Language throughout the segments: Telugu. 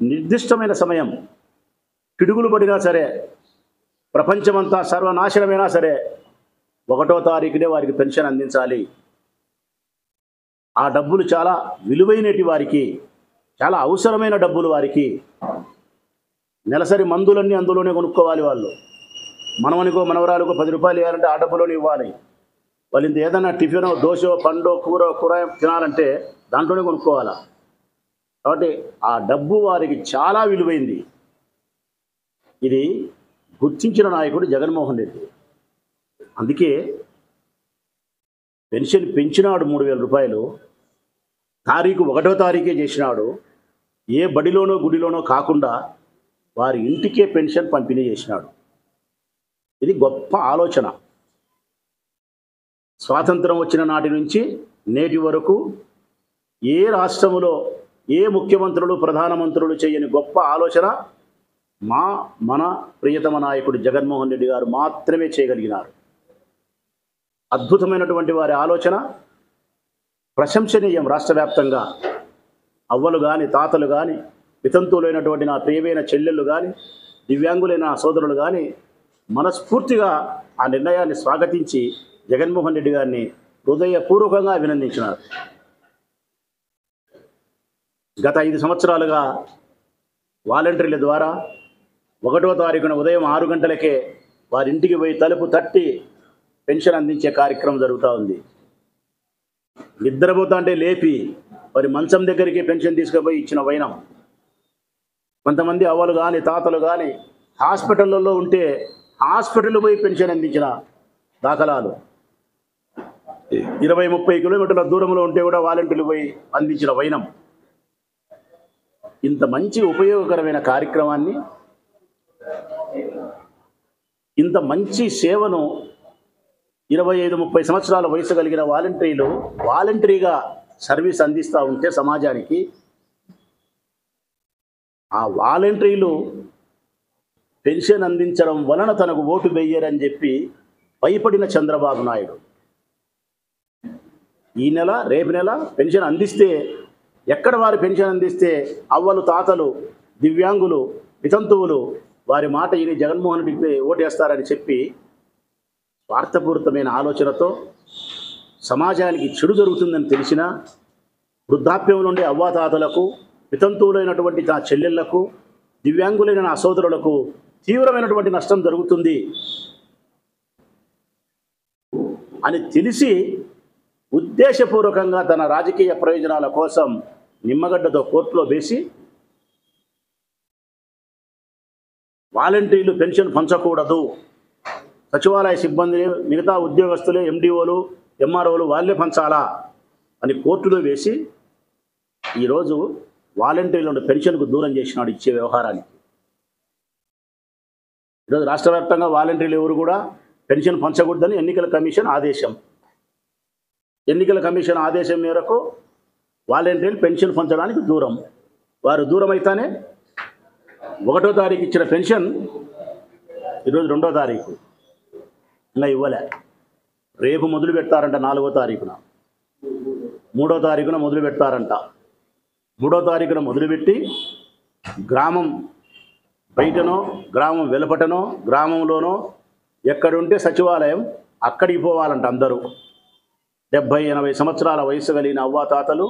నిర్దిష్టమైన సమయం పిడుగులు పడినా సరే ప్రపంచమంతా సర్వనాశనమైనా సరే ఒకటో తారీఖునే వారికి పెన్షన్ అందించాలి ఆ డబ్బులు చాలా విలువైనటి వారికి చాలా అవసరమైన డబ్బులు వారికి నెలసరి మందులన్నీ అందులోనే కొనుక్కోవాలి వాళ్ళు మనవనికో మనవరాలకో పది రూపాయలు ఇవ్వాలంటే ఆ డబ్బులోనే ఇవ్వాలి వాళ్ళు ఇంత ఏదైనా టిఫినో దోశో పండో కూర కూర తినాలంటే దాంట్లోనే కొనుక్కోవాలా కాబట్టి ఆ డబ్బు వారికి చాలా విలువైంది ఇది గుర్తించిన నాయకుడు జగన్మోహన్ రెడ్డి అందుకే పెన్షన్ పెంచినాడు మూడు వేల రూపాయలు తారీఖు ఒకటో తారీఖే చేసినాడు ఏ బడిలోనో గుడిలోనో కాకుండా వారి ఇంటికే పెన్షన్ పంపిణీ చేసినాడు ఇది గొప్ప ఆలోచన స్వాతంత్రం వచ్చిన నాటి నుంచి నేటి వరకు ఏ రాష్ట్రములో ఏ ముఖ్యమంత్రులు ప్రధానమంత్రులు చేయని గొప్ప ఆలోచన మా మన ప్రియతమ నాయకుడు జగన్మోహన్ రెడ్డి గారు మాత్రమే చేయగలిగినారు అద్భుతమైనటువంటి వారి ఆలోచన ప్రశంసనీయం రాష్ట్ర వ్యాప్తంగా అవ్వలు కానీ తాతలు కానీ వితంతువులైనటువంటి నా ప్రియమైన చెల్లెళ్ళు కానీ దివ్యాంగులైన నా సోదరులు కానీ మనస్ఫూర్తిగా ఆ నిర్ణయాన్ని స్వాగతించి జగన్మోహన్ రెడ్డి గారిని హృదయపూర్వకంగా అభినందించినారు గత ఐదు సంవత్సరాలుగా వాలంటీర్ల ద్వారా ఒకటో తారీఖున ఉదయం ఆరు గంటలకే వారి ఇంటికి పోయి తలుపు తట్టి పెన్షన్ అందించే కార్యక్రమం జరుగుతూ ఉంది నిద్రపోతా అంటే లేపి వారి మంచం దగ్గరికి పెన్షన్ తీసుకుపోయి ఇచ్చిన వైనం కొంతమంది అవ్వలు కానీ తాతలు కానీ హాస్పిటళ్ళల్లో ఉంటే హాస్పిటల్ పోయి పెన్షన్ అందించిన దాఖలాలు ఇరవై ముప్పై కిలోమీటర్ల దూరంలో ఉంటే కూడా వాలంటీర్లు పోయి అందించిన వైనం ఇంత మంచి ఉపయోగకరమైన కార్యక్రమాన్ని ఇంత మంచి సేవను ఇరవై ఐదు ముప్పై సంవత్సరాల వయసు కలిగిన వాలంటీర్లు వాలంటరీగా సర్వీస్ అందిస్తూ ఉంటే సమాజానికి ఆ వాలంటీర్లు పెన్షన్ అందించడం వలన తనకు ఓటు వేయరని చెప్పి భయపడిన చంద్రబాబు నాయుడు ఈ నెల రేపు నెల పెన్షన్ అందిస్తే ఎక్కడ వారి పెన్షన్ అందిస్తే అవ్వలు తాతలు దివ్యాంగులు వితంతువులు వారి మాట విని జగన్మోహన్ రెడ్డికి ఓటేస్తారని చెప్పి స్వార్థపూరితమైన ఆలోచనతో సమాజానికి చెడు జరుగుతుందని తెలిసినా వృద్ధాప్యంలో ఉండే అవ్వాతాతలకు వితంతువులైనటువంటి నా చెల్లెళ్లకు దివ్యాంగులైన నా సోదరులకు తీవ్రమైనటువంటి నష్టం జరుగుతుంది అని తెలిసి ఉద్దేశపూర్వకంగా తన రాజకీయ ప్రయోజనాల కోసం నిమ్మగడ్డతో కోర్టులో వేసి వాలంటీర్లు పెన్షన్ పంచకూడదు సచివాలయ సిబ్బంది మిగతా ఉద్యోగస్తులే ఎండిఓలు ఎంఆర్ఓలు వాళ్ళే పంచాలా అని కోర్టులో వేసి ఈరోజు వాలంటీర్లను పెన్షన్కు దూరం చేసినాడు ఇచ్చే వ్యవహారానికి ఈరోజు రాష్ట్ర వ్యాప్తంగా వాలంటీర్లు ఎవరు కూడా పెన్షన్ పంచకూడదని ఎన్నికల కమిషన్ ఆదేశం ఎన్నికల కమిషన్ ఆదేశం మేరకు వాలంటీర్లు పెన్షన్ పంచడానికి దూరం వారు దూరం అయితేనే ఒకటో తారీఖు ఇచ్చిన పెన్షన్ ఈరోజు రెండో తారీఖు ఇంకా ఇవ్వలే రేపు మొదలు పెడతారంట నాలుగో తారీఖున మూడో తారీఖున మొదలు పెడతారంట మూడో తారీఖున మొదలుపెట్టి గ్రామం బయటనో గ్రామం వెలుపటనో గ్రామంలోనో ఎక్కడుంటే సచివాలయం అక్కడికి పోవాలంట అందరూ డెబ్భై ఎనభై సంవత్సరాల వయసు కలిగిన అవ్వాతాతలు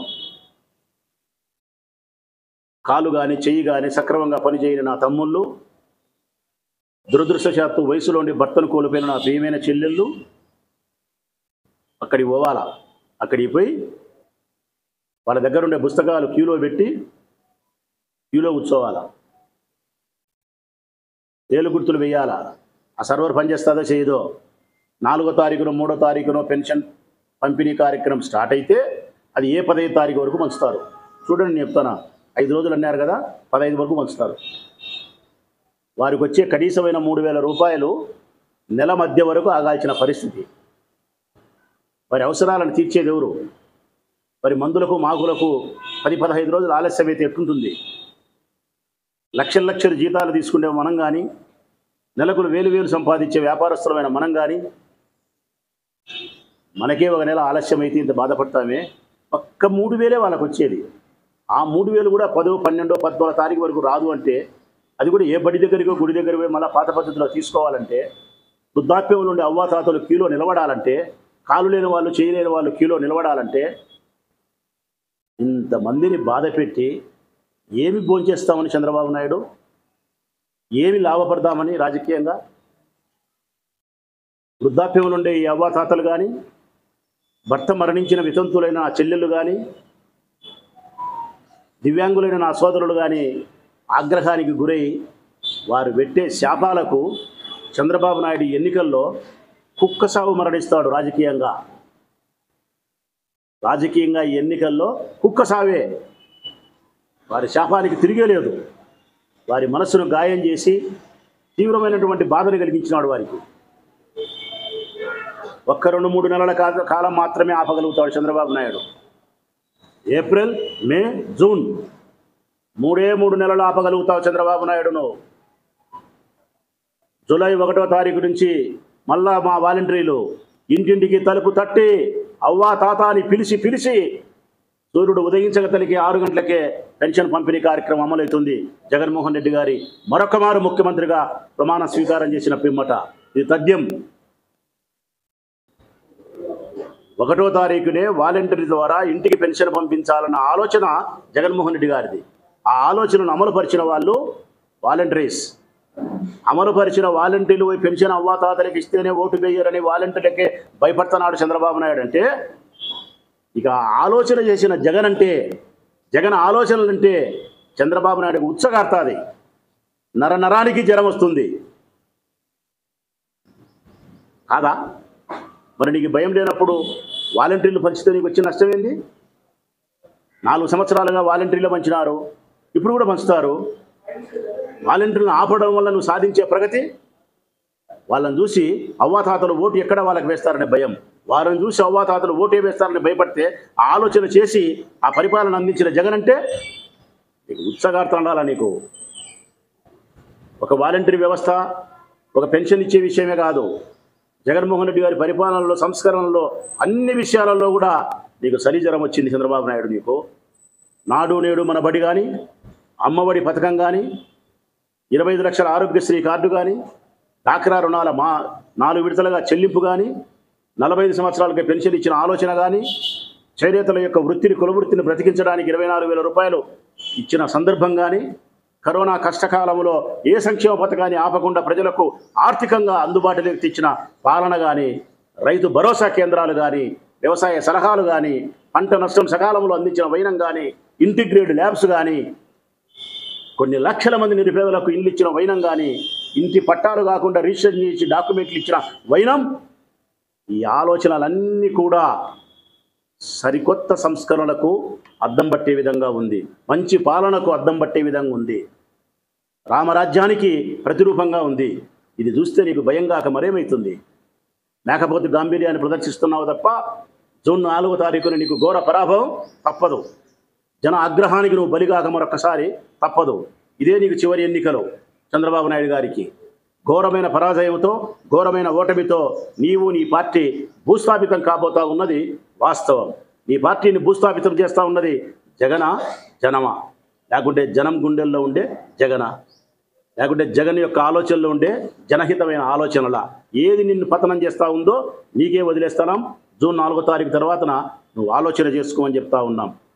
కాలు కానీ చెయ్యి కానీ సక్రమంగా పనిచేయని నా తమ్ముళ్ళు దురదృష్టశాత్తు వయసులోని భర్తను కోల్పోయిన నా ప్రియమైన చెల్లెళ్ళు అక్కడికి పోవాలా అక్కడికి పోయి వాళ్ళ దగ్గర ఉండే పుస్తకాలు క్యూలో పెట్టి క్యూలో కూర్చోవాలా ఏలు గుర్తులు వేయాలా ఆ సర్వర్ పనిచేస్తుందో చేయదో నాలుగో తారీఖున మూడో తారీఖున పెన్షన్ పంపిణీ కార్యక్రమం స్టార్ట్ అయితే అది ఏ పదహైదు తారీఖు వరకు పంచుతారు చూడండి నేను చెప్తానా ఐదు రోజులు అన్నారు కదా పదహైదు వరకు పంచుతారు వారికి వచ్చే కనీసమైన మూడు వేల రూపాయలు నెల మధ్య వరకు ఆగాల్సిన పరిస్థితి వారి అవసరాలను తీర్చేది ఎవరు మరి మందులకు మాకులకు పది పదహైదు రోజులు ఆలస్యం అయితే ఎట్టుంటుంది లక్షల లక్షల జీతాలు తీసుకునే మనం కానీ నెలకు వేలు వేలు సంపాదించే వ్యాపారస్తులమైన మనం కానీ మనకే ఒక నెల ఆలస్యం అయితే ఇంత బాధపడతామే ఒక్క మూడు వేలే వాళ్ళకు వచ్చేది ఆ మూడు వేలు కూడా పదో పన్నెండో పద్నాలుగో తారీఖు వరకు రాదు అంటే అది కూడా ఏ బడి దగ్గరికో గుడి దగ్గర పోయి మళ్ళీ పాత పద్ధతిలో తీసుకోవాలంటే వృద్ధాప్యంలో ఉండే అవ్వాతాతలు క్యూలో నిలబడాలంటే కాలు లేని వాళ్ళు చేయలేని వాళ్ళు క్యూలో నిలబడాలంటే ఇంతమందిని బాధ పెట్టి ఏమి భోంచేస్తామని చంద్రబాబు నాయుడు ఏమి లాభపడదామని రాజకీయంగా వృద్ధాప్యంలో ఉండే ఈ అవ్వాతాతలు కానీ భర్త మరణించిన వితంతులైన ఆ చెల్లెళ్ళు కానీ దివ్యాంగులైన నా సోదరులు కానీ ఆగ్రహానికి గురై వారు పెట్టే శాపాలకు చంద్రబాబు నాయుడు ఈ ఎన్నికల్లో కుక్క సాగు మరణిస్తాడు రాజకీయంగా రాజకీయంగా ఈ ఎన్నికల్లో కుక్క సావే వారి శాపానికి తిరిగే లేదు వారి మనస్సును గాయం చేసి తీవ్రమైనటువంటి బాధను కలిగించినాడు వారికి ఒక్క రెండు మూడు నెలల కా- కాలం మాత్రమే ఆపగలుగుతాడు Chandrababu Naidu April May June మూడే మూడు నెలలు ఆపగలుగుతావు చంద్రబాబు నాయుడును జూలై ఒకటో తారీఖు నుంచి మళ్ళా మా వాలంటీర్లు ఇంటింటికి తలుపు తట్టి అవ్వా తాత అని పిలిచి పిలిచి సూర్యుడు ఉదయించక తలికి ఆరు గంటలకే పెన్షన్ పంపిణీ కార్యక్రమం అమలవుతుంది జగన్మోహన్ రెడ్డి గారి మరొక మారు ముఖ్యమంత్రిగా ప్రమాణ స్వీకారం చేసిన పిమ్మట ఇది తథ్యం ఒకటో తారీఖునే వాలంటీర్ ద్వారా ఇంటికి పెన్షన్ పంపించాలన్న ఆలోచన జగన్మోహన్ రెడ్డి గారిది ఆ ఆలోచనను అమలుపరిచిన వాళ్ళు వాలంటీర్స్ అమలుపరిచిన వాలంటీర్లు పోయి పెన్షన్ అవ్వాతాతలకు ఇస్తేనే ఓటు వేయరని వాలంటీర్లకే భయపడుతున్నాడు చంద్రబాబు నాయుడు అంటే ఇక ఆలోచన చేసిన జగన్ అంటే జగన్ ఆలోచనలంటే చంద్రబాబు నాయుడుకు ఉత్సగార్తాది నర నరానికి జ్వరం వస్తుంది కాదా మరి నీకు భయం లేనప్పుడు వాలంటీర్లు పంచితే నీకు వచ్చిన నష్టం ఏంది నాలుగు సంవత్సరాలుగా వాలంటీర్లు పంచినారు ఇప్పుడు కూడా పంచుతారు వాలంటీర్లను ఆపడం వల్ల నువ్వు సాధించే ప్రగతి వాళ్ళని చూసి అవ్వాతాతలు ఓటు ఎక్కడ వాళ్ళకి వేస్తారనే భయం వారిని చూసి అవ్వాతాతలు ఓటే వేస్తారని భయపడితే ఆ ఆలోచన చేసి ఆ పరిపాలన అందించిన జగన్ అంటే నీకు ఉత్సాహార్థం ఉండాలా నీకు ఒక వాలంటీర్ వ్యవస్థ ఒక పెన్షన్ ఇచ్చే విషయమే కాదు జగన్మోహన్ రెడ్డి గారి పరిపాలనలో సంస్కరణలో అన్ని విషయాలలో కూడా నీకు సరిజరం వచ్చింది చంద్రబాబు నాయుడు నీకు నాడు నేడు మన బడి కానీ అమ్మఒడి పథకం కానీ ఇరవై ఐదు లక్షల ఆరోగ్యశ్రీ కార్డు కానీ డాక్రా రుణాల మా నాలుగు విడతలుగా చెల్లింపు కానీ నలభై ఐదు సంవత్సరాలకి పెన్షన్ ఇచ్చిన ఆలోచన కానీ చేనేతల యొక్క వృత్తిని కులవృత్తిని బ్రతికించడానికి ఇరవై నాలుగు వేల రూపాయలు ఇచ్చిన సందర్భం కానీ కరోనా కష్టకాలంలో ఏ సంక్షేమ పథకాన్ని ఆపకుండా ప్రజలకు ఆర్థికంగా అందుబాటులోకి తెచ్చిన పాలన కానీ రైతు భరోసా కేంద్రాలు కానీ వ్యవసాయ సలహాలు కానీ పంట నష్టం సకాలంలో అందించిన వైనం కానీ ఇంటిగ్రేటెడ్ ల్యాబ్స్ కానీ కొన్ని లక్షల మంది నిరుపేదలకు ఇల్లు ఇచ్చిన వైనం కానీ ఇంటి పట్టాలు కాకుండా రిజిస్టర్ చేసి డాక్యుమెంట్లు ఇచ్చిన వైనం ఈ ఆలోచనలన్నీ కూడా సరికొత్త సంస్కరణలకు అద్దం పట్టే విధంగా ఉంది మంచి పాలనకు అద్దం పట్టే విధంగా ఉంది రామరాజ్యానికి ప్రతిరూపంగా ఉంది ఇది చూస్తే నీకు భయం కాక మరేమవుతుంది లేకపోతే గాంభీర్యాన్ని ప్రదర్శిస్తున్నావు తప్ప జూన్ నాలుగో తారీఖున నీకు ఘోర పరాభవం తప్పదు జన ఆగ్రహానికి నువ్వు బలిగాక మరొకసారి తప్పదు ఇదే నీకు చివరి ఎన్నికలు చంద్రబాబు నాయుడు గారికి ఘోరమైన పరాజయంతో ఘోరమైన ఓటమితో నీవు నీ పార్టీ భూస్థాపితం కాబోతా ఉన్నది వాస్తవం నీ పార్టీని భూస్థాపితం చేస్తూ ఉన్నది జగన జనమా లేకుంటే జనం గుండెల్లో ఉండే జగన లేకుంటే జగన్ యొక్క ఆలోచనలో ఉండే జనహితమైన ఆలోచనల ఏది నిన్ను పతనం చేస్తూ ఉందో నీకే వదిలేస్తున్నాం జూన్ నాలుగో తారీఖు తర్వాతన నువ్వు ఆలోచన చేసుకోమని చెప్తా ఉన్నాం